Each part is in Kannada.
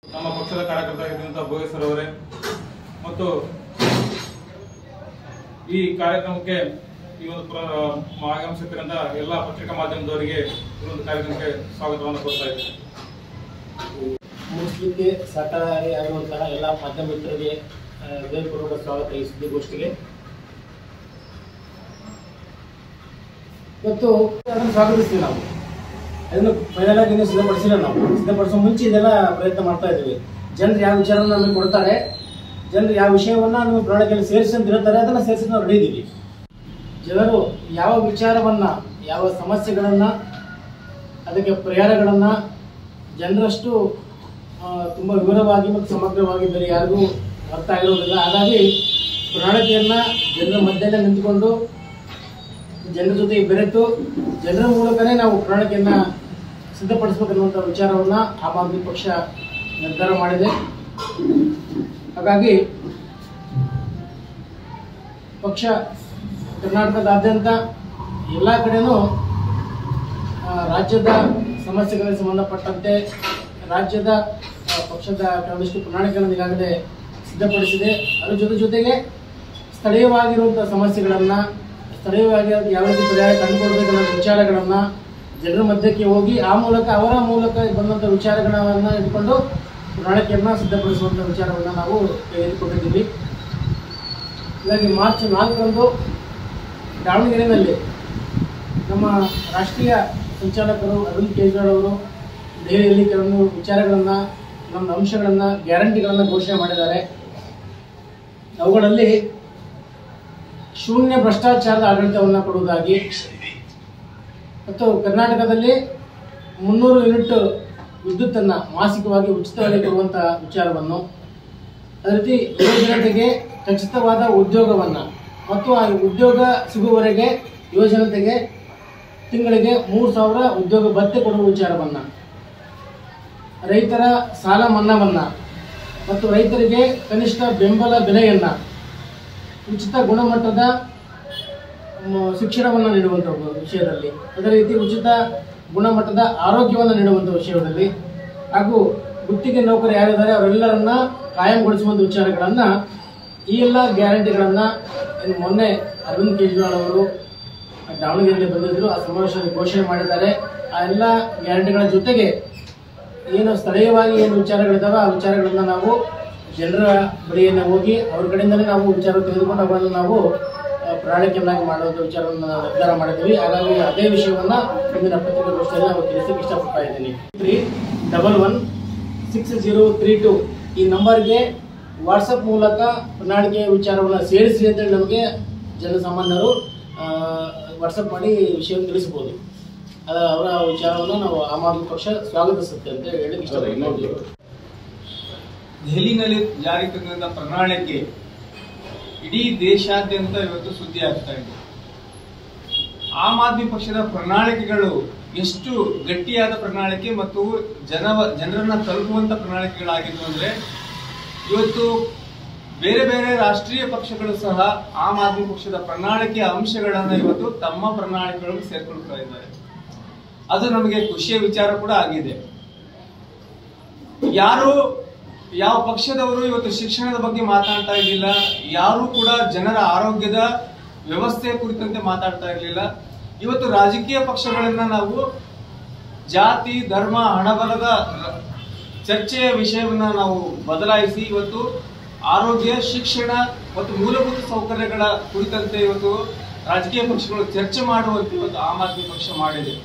ನಮ್ಮ ಪಕ್ಷದ ಕಾರ್ಯಕರ್ತರಾಗಿದ್ದಂಥ ಭೋಗೇಶ್ವರ್ ಅವರೇ ಮತ್ತು ಈ ಕಾರ್ಯಕ್ರಮಕ್ಕೆ ಈ ಒಂದು ಪ್ರ- ಆಗಮಿಸುತ್ತಿರಂತ ಎಲ್ಲ ಪತ್ರಿಕಾ ಮಾಧ್ಯಮದವರಿಗೆ ಈ ಒಂದು ಕಾರ್ಯಕ್ರಮಕ್ಕೆ ಸ್ವಾಗತವನ್ನು ಕೋರ್ತಾ ಇದ್ದೇನೆ ಮುಗಿಸ್ಲಿಕ್ಕೆ ಸಹಕಾರಿ ಆಗಿರುವಂತಹ ಎಲ್ಲ ಮಾಧ್ಯಮ ಮಿತ್ರರಿಗೆ ಆ, ಹೃದಯಪೂರ್ವಕ ಸ್ವಾಗತ ಈ ಸುದ್ದಿಗೋಷ್ಠಿಗೆ ಇವತ್ತು ಅದನ್ನು ಸ್ವಾಗತಿಸ್ತೀವಿ ನಾವು ಅದನ್ನು ಫೈನಲ್ ಆಗಿ ಇನ್ನೂ ಸಿದ್ಧಪಡಿಸಿಲ್ಲ ನಾವು ಸಿದ್ಧಪಡಿಸೋ ಮುಂಚೆ ಇದೆಲ್ಲ ಪ್ರಯತ್ನ ಮಾಡ್ತಾ ಇದ್ದೀವಿ ಜನರು ಯಾವ ವಿಚಾರವನ್ನು ನಮಗೆ ಕೊಡ್ತಾರೆ ಜನರು ಯಾವ ವಿಷಯವನ್ನ ನಮ್ಮ ಪ್ರಣಾಳಿಕೆಯಲ್ಲಿ ಸೇರಿಸಿ ಅಂತ ಹೇಳ್ತಾರೆ ಅದನ್ನು ಸೇರಿಸಿ ನಾವು ರೆಡಿ ಇದ್ದೀವಿ ಜನರು ಯಾವ ವಿಚಾರವನ್ನ ಯಾವ ಸಮಸ್ಯೆಗಳನ್ನ ಅದಕ್ಕೆ ಪರಿಹಾರಗಳನ್ನ ಜನರಷ್ಟು ಆ, ತುಂಬ ವಿವರವಾಗಿ ಮತ್ತು ಸಮಗ್ರವಾಗಿ ಬೇರೆ ಯಾರಿಗೂ ಅರ್ಥ ಆಗಿರೋದಿಲ್ಲ ಹಾಗಾಗಿ ಪ್ರಣಾಳಿಕೆಯನ್ನ ಜನರ ಮಧ್ಯದಲ್ಲಿ ನಿಂತುಕೊಂಡು ಜನರ ಜೊತೆ ಬೆರೆತು ಜನರ ಮೂಲಕನೇ ನಾವು ಪ್ರಣಾಳಿಕೆಯನ್ನ ಸಿದ್ಧಪಡಿಸಬೇಕನ್ನುವಂಥ ವಿಚಾರವನ್ನ ಆಮ್ ಆದ್ಮಿ ಪಕ್ಷ ನಿರ್ಧಾರ ಮಾಡಿದೆ ಹಾಗಾಗಿ ಪಕ್ಷ ಕರ್ನಾಟಕದಾದ್ಯಂತ ಎಲ್ಲ ಕಡೆನೂ ಆ, ರಾಜ್ಯದ ಸಮಸ್ಯೆಗಳಿಗೆ ಸಂಬಂಧಪಟ್ಟಂತೆ ರಾಜ್ಯದ ಆ, ಪಕ್ಷದ ಕೆಲವೊಂದಿಷ್ಟು ಪ್ರಣಾಳಿಕೆಗಳನ್ನು ಈಗಾಗಲೇ ಸಿದ್ಧಪಡಿಸಿದೆ ಅದರ ಜೊತೆ ಜೊತೆಗೆ ಸ್ಥಳೀಯವಾಗಿರುವಂಥ ಸಮಸ್ಯೆಗಳನ್ನು ಸ್ಥಳೀಯವಾಗಿ ಅದಕ್ಕೆ ಯಾವ ರೀತಿ ಪರಿಹಾರ ಕಂಡುಕೊಳ್ಬೇಕನ್ನೋ ವಿಚಾರಗಳನ್ನು ಜನರ ಮಧ್ಯಕ್ಕೆ ಹೋಗಿ ಆ ಮೂಲಕ ಅವರ ಮೂಲಕ ಬಂದಂಥ ವಿಚಾರಗಳನ್ನು ಇಟ್ಕೊಂಡು ಪ್ರಣಾಳಿಕೆಯನ್ನು ಸಿದ್ಧಪಡಿಸುವಂಥ ವಿಚಾರವನ್ನು ನಾವು ತೆಗೆದುಕೊಂಡಿದ್ದೀವಿ ಹೀಗಾಗಿ ಮಾರ್ಚ್ ನಾಲ್ಕರಂದು ದಾವಣಗೆರೆಯಲ್ಲಿ ನಮ್ಮ ರಾಷ್ಟ್ರೀಯ ಸಂಚಾಲಕರು ಅರವಿಂದ್ ಕೇಜ್ರಿವಾಲ್ ಅವರು ದೆಹಲಿಯಲ್ಲಿ ಕೆಲವೊಂದು ವಿಚಾರಗಳನ್ನು ಕೆಲವೊಂದು ಅಂಶಗಳನ್ನು ಗ್ಯಾರಂಟಿಗಳನ್ನು ಘೋಷಣೆ ಮಾಡಿದ್ದಾರೆ ಅವುಗಳಲ್ಲಿ ಶೂನ್ಯ ಭ್ರಷ್ಟಾಚಾರದ ಆಡಳಿತವನ್ನು ಕೊಡುವುದಾಗಿ ಮತ್ತು ಕರ್ನಾಟಕದಲ್ಲಿ ಮುನ್ನೂರು ಯೂನಿಟ್ ವಿದ್ಯುತ್ತನ್ನು ಮಾಸಿಕವಾಗಿ ಉಚಿತವಾಗಿ ಕೊಡುವಂಥ ವಿಚಾರವನ್ನು ಅದೇ ರೀತಿ ಯುವ ಜನತೆಗೆ ಖಚಿತವಾದ ಉದ್ಯೋಗವನ್ನು ಮತ್ತು ಆ ಉದ್ಯೋಗ ಸಿಗುವವರೆಗೆ ಯುವ ಜನತೆಗೆ ತಿಂಗಳಿಗೆ ಮೂರು ಸಾವಿರ ಉದ್ಯೋಗ ಭತ್ಯೆ ಕೊಡುವ ವಿಚಾರವನ್ನು ರೈತರ ಸಾಲ ಮನ್ನಾವನ್ನು ಮತ್ತು ರೈತರಿಗೆ ಕನಿಷ್ಠ ಬೆಂಬಲ ಬೆಲೆಯನ್ನು ಉಚಿತ ಗುಣಮಟ್ಟದ ಮ್, ಶಿಕ್ಷಣವನ್ನು ನೀಡುವಂಥ ವಿಷಯದಲ್ಲಿ ಅದೇ ರೀತಿ ಉಚಿತ ಗುಣಮಟ್ಟದ ಆರೋಗ್ಯವನ್ನು ನೀಡುವಂಥ ವಿಷಯದಲ್ಲಿ ಹಾಗೂ ಗುತ್ತಿಗೆ ನೌಕರು ಯಾರಿದ್ದಾರೆ ಅವರೆಲ್ಲರನ್ನ ಕಾಯಂಗೊಳಿಸುವಂಥ ವಿಚಾರಗಳನ್ನು ಈ ಎಲ್ಲ ಗ್ಯಾರಂಟಿಗಳನ್ನು ಇನ್ನು ಮೊನ್ನೆ ಅರವಿಂದ್ ಕೇಜ್ರಿವಾಲ್ ಅವರು ದಾವಣಗೆರೆಯಲ್ಲಿ ಬಂದಿದ್ದರು ಆ ಸಮಾವೇಶದಲ್ಲಿ ಘೋಷಣೆ ಮಾಡಿದ್ದಾರೆ ಆ ಎಲ್ಲ ಗ್ಯಾರಂಟಿಗಳ ಜೊತೆಗೆ ಏನು ಸ್ಥಳೀಯವಾಗಿ ಏನು ವಿಚಾರಗಳಿದ್ದಾವೆ ಆ ವಿಚಾರಗಳನ್ನ ನಾವು ಜನರ ಬಳಿಯನ್ನು ಹೋಗಿ ಅವ್ರ ಕಡೆಯಿಂದಲೇ ನಾವು ವಿಚಾರ ತೆಗೆದುಕೊಂಡು ಅವುಗಳನ್ನು ನಾವು ಆ, ಪ್ರಣಾಳಿಕೆಯನ್ನಾಗಿ ಮಾಡುವಂಥ ವಿಚಾರವನ್ನು ನಾವು ನಿರ್ಧಾರ ಮಾಡಿದ್ದೀವಿ ಹಾಗಾಗಿ ಅದೇ ವಿಷಯವನ್ನ ಇಂದಿನ ಪತ್ರಿಕಾಗೋಷ್ಠಿಯಲ್ಲಿ ನಾವು ತಿಳಿಸಕ್ಕೆ ಇಷ್ಟಪಡ್ತಾ ಇದ್ದೀನಿ three double one six zero three two ಈ ನಂಬರ್ಗೆ ವಾಟ್ಸಪ್ ಮೂಲಕ ಪ್ರಣಾಳಿಕೆಯ ವಿಚಾರವನ್ನು ಸೇರಿಸಿ ಅಂತೇಳಿ ನಮಗೆ ಜನಸಾಮಾನ್ಯರು ವಾಟ್ಸಪ್ ಮಾಡಿ ವಿಷಯವನ್ನು ತಿಳಿಸಬಹುದು ಅದ ಅವರ ವಿಚಾರವನ್ನು ನಾವು ಆಮ್ ಆದ್ಮಿ ಪಕ್ಷ ಸ್ವಾಗತಿಸುತ್ತೆ ಅಂತ ಹೇಳಿ ಇಷ್ಟಪಡ್ತೀವಿ ದೆಹಲಿನಲ್ಲಿ ಜಾರಿ ತಂದಂತ ಪ್ರಣಾಳಿಕೆ ಇಡೀ ದೇಶಾದ್ಯಂತ ಇವತ್ತು ಸುದ್ದಿ ಆಗ್ತಾ ಇದೆ ಆಮ್ ಆದ್ಮಿ ಪಕ್ಷದ ಪ್ರಣಾಳಿಕೆಗಳು ಎಷ್ಟು ಗಟ್ಟಿಯಾದ ಪ್ರಣಾಳಿಕೆ ಮತ್ತು ಜನ ಜನರನ್ನ ತಲುಪುವಂತ ಪ್ರಣಾಳಿಕೆಗಳಾಗಿದ್ವು ಅಂದ್ರೆ ಇವತ್ತು ಬೇರೆ ಬೇರೆ ರಾಷ್ಟ್ರೀಯ ಪಕ್ಷಗಳು ಸಹ ಆಮ್ ಆದ್ಮಿ ಪಕ್ಷದ ಪ್ರಣಾಳಿಕೆಯ ಅಂಶಗಳನ್ನ ಇವತ್ತು ತಮ್ಮ ಪ್ರಣಾಳಿಕೆಗಳಿಗೆ ಸೇರ್ಕೊಳ್ತಾ ಇದ್ದಾರೆ ಅದು ನಮಗೆ ಖುಷಿಯ ವಿಚಾರ ಕೂಡ ಆಗಿದೆ ಯಾರು ಯಾವ ಪಕ್ಷದವರು ಇವತ್ತು ಶಿಕ್ಷಣದ ಬಗ್ಗೆ ಮಾತಾಡ್ತಾ ಇರಲಿಲ್ಲ ಯಾರು ಕೂಡ ಜನರ ಆರೋಗ್ಯದ ವ್ಯವಸ್ಥೆ ಕುರಿತಂತೆ ಮಾತಾಡ್ತಾ ಇರಲಿಲ್ಲ ಇವತ್ತು ರಾಜಕೀಯ ಪಕ್ಷಗಳನ್ನ ನಾವು ಜಾತಿ ಧರ್ಮ ಹಣಬಲದ ರ- ಚರ್ಚೆಯ ವಿಷಯವನ್ನ ನಾವು ಬದಲಾಯಿಸಿ ಇವತ್ತು ಆರೋಗ್ಯ ಶಿಕ್ಷಣ ಮತ್ತು ಮೂಲಭೂತ ಸೌಕರ್ಯಗಳ ಕುರಿತಂತೆ ಇವತ್ತು ರಾಜಕೀಯ ಪಕ್ಷಗಳು ಚರ್ಚೆ ಮಾಡುವಂತೆ ಇವತ್ತು ಆಮ್ ಆದ್ಮಿ ಪಕ್ಷ ಮಾಡಿದೆ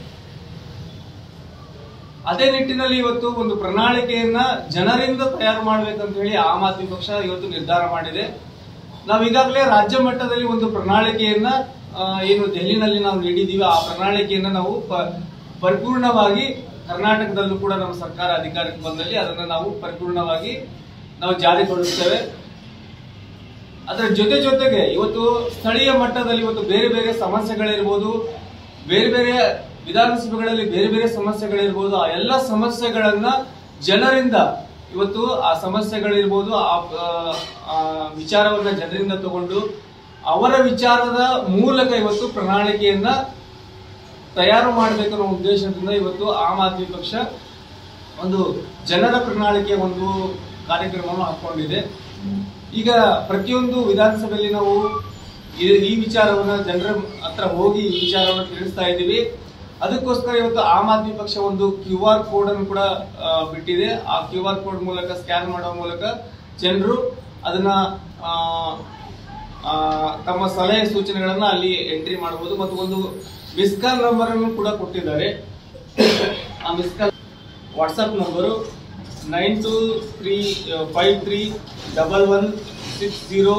ಅದೇ ನಿಟ್ಟಿನಲ್ಲಿ ಇವತ್ತು ಒಂದು ಪ್ರಣಾಳಿಕೆಯನ್ನ ಜನರಿಂದ ತಯಾರು ಮಾಡ್ಬೇಕಂತ ಹೇಳಿ ಆಮ್ ಆದ್ಮಿ ಪಕ್ಷ ಇವತ್ತು ನಿರ್ಧಾರ ಮಾಡಿದೆ ನಾವು ಈಗಾಗಲೇ ರಾಜ್ಯ ಮಟ್ಟದಲ್ಲಿ ಒಂದು ಪ್ರಣಾಳಿಕೆಯನ್ನ ಆ, ಏನು ದೆಹಲಿನಲ್ಲಿ ನಾವು ನೀಡಿದೀವಿ ಆ ಪ್ರಣಾಳಿಕೆಯನ್ನ ನಾವು ಪ- ಪರಿಪೂರ್ಣವಾಗಿ ಕರ್ನಾಟಕದಲ್ಲೂ ಕೂಡ ನಮ್ಮ ಸರ್ಕಾರ ಅಧಿಕಾರಕ್ಕೆ ಬಂದಲ್ಲಿ ಅದನ್ನ ನಾವು ಪರಿಪೂರ್ಣವಾಗಿ ನಾವು ಜಾರಿಗೊಳಿಸ್ತೇವೆ ಅದರ ಜೊತೆ ಜೊತೆಗೆ ಇವತ್ತು ಸ್ಥಳೀಯ ಮಟ್ಟದಲ್ಲಿ ಇವತ್ತು ಬೇರೆ ಬೇರೆ ಸಮಸ್ಯೆಗಳಿರ್ಬೋದು ಬೇರೆ ಬೇರೆ ವಿಧಾನಸಭೆಗಳಲ್ಲಿ ಬೇರೆ ಬೇರೆ ಸಮಸ್ಯೆಗಳಿರ್ಬೋದು ಆ ಎಲ್ಲ ಸಮಸ್ಯೆಗಳನ್ನ ಜನರಿಂದ ಇವತ್ತು ಆ ಸಮಸ್ಯೆಗಳಿರ್ಬೋದು ಆ ಆ- ಆ ವಿಚಾರವನ್ನ ಜನರಿಂದ ತಗೊಂಡು ಅವರ ವಿಚಾರದ ಮೂಲಕ ಇವತ್ತು ಪ್ರಣಾಳಿಕೆಯನ್ನ ತಯಾರು ಮಾಡಬೇಕನ್ನೋ ಉದ್ದೇಶದಿಂದ ಇವತ್ತು ಆಮ್ ಆದ್ಮಿ ಪಕ್ಷ ಒಂದು ಜನರ ಪ್ರಣಾಳಿಕೆ ಒಂದು ಕಾರ್ಯಕ್ರಮವನ್ನು ಹಾಕೊಂಡಿದೆ ಈಗ ಪ್ರತಿಯೊಂದು ವಿಧಾನಸಭೆಯಲ್ಲಿ ನಾವು ಈ- ಈ ವಿಚಾರವನ್ನ ಜನರ ಹತ್ರ ಹೋಗಿ ಈ ವಿಚಾರವನ್ನು ತಿಳಿಸ್ತಾ ಇದ್ದೀವಿ ಅದಕ್ಕೋಸ್ಕರ ಇವತ್ತು ಆಮ್ ಆದ್ಮಿ ಪಕ್ಷ ಒಂದು ಕ್ಯೂ ಆರ್ ಕೋಡ್ ಅನ್ನು ಕೂಡ ಆ, ಬಿಟ್ಟಿದೆ ಆ ಕ್ಯೂ ಆರ್ ಕೋಡ್ ಮೂಲಕ ಸ್ಕ್ಯಾನ್ ಮಾಡುವ ಮೂಲಕ ಜನರು ಅದನ್ನ ಆ, ಆ, ತಮ್ಮ ಸಲಹೆ ಸೂಚನೆಗಳನ್ನ ಅಲ್ಲಿ ಎಂಟ್ರಿ ಮಾಡಬಹುದು ಮತ್ತು ಒಂದು ಮಿಸ್ ಕಾಲ್ ನಂಬರ್ ಅನ್ನು ಕೂಡ ಕೊಟ್ಟಿದ್ದಾರೆ ಆ miss call WhatsApp number nine two three five three double one six zero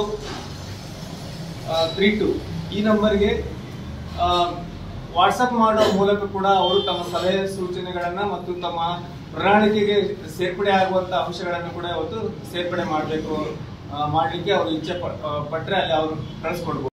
three two ಈ ನಂಬರ್ಗೆ ವಾಟ್ಸಪ್ ಮಾಡೋ ಮೂಲಕ ಕೂಡ ಅವರು ತಮ್ಮ ಸಲಹೆ ಸೂಚನೆಗಳನ್ನ ಮತ್ತು ತಮ್ಮ ಪ್ರಣಾಳಿಕೆಗೆ ಸೇರ್ಪಡೆ ಆಗುವಂತ ಅಂಶಗಳನ್ನು ಕೂಡ ಇವತ್ತು ಸೇರ್ಪಡೆ ಮಾಡಬೇಕು ಮಾಡಲಿಕ್ಕೆ ಅವರು ಇಚ್ಛೆ ಪ- ಆ, ಪಟ್ರೆ ಅಲ್ಲಿ ಅವರು ಕಳಿಸ್ಕೊಡ್ಬೋದು